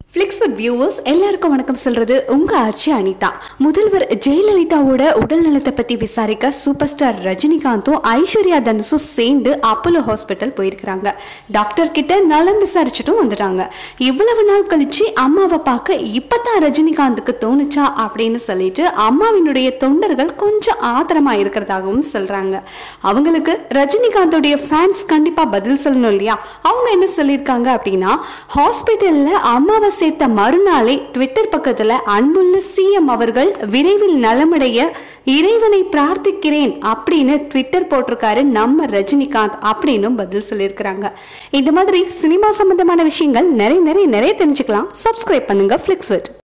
Flixwood viewers எல்லாருக்கும் வணக்கம் சொல்றது உங்க ஆர்ச்சி அனிதா முதல்வர் ஜெயலலிதாவோட உடல் நலத்தை பத்தி விசாரிக்க சூப்பர் ஸ்டார் ரஜினிகாந்தும் ஐஸ்வர்யா தனுஷும் சேர்ந்து அப்போலோ ஹாஸ்பிட்டல் போயிருக்கிறாங்க டாக்டர் கிட்ட நலம் விசாரிச்சுட்டும் வந்துட்டாங்க இவ்வளவு நாள் கழிச்சு அம்மாவை பார்க்க இப்பதான் ரஜினிகாந்துக்கு தோணுச்சா அப்படின்னு சொல்லிட்டு அம்மாவினுடைய தொண்டர்கள் கொஞ்சம் ஆத்திரமா இருக்கிறதாகவும் சொல்றாங்க அவங்களுக்கு ரஜினிகாந்தோடைய ஃபேன்ஸ் கண்டிப்பா பதில் சொல்லணும் இல்லையா அவங்க என்ன சொல்லியிருக்காங்க அப்படின்னா ஹாஸ்பிட்டல்ல அம்மாவை சேர்த்த மறுநாளே ட்விட்டர் பக்கத்துல அன்புள்ள சிஎம் அவர்கள் விரைவில் நலமடைய இறைவனை பிரார்த்திக்கிறேன் அப்படின்னு ட்விட்டர் போட்டிருக்காரு நம்ம ரஜினிகாந்த் அப்படின்னு பதில் சொல்லியிருக்கிறாங்க இந்த மாதிரி சினிமா சம்பந்தமான விஷயங்கள் நிறைய நிறைய நிறைய தெரிஞ்சுக்கலாம் சப்ஸ்கிரைப் பண்ணுங்க ஃபிளிக்ஸ்விட்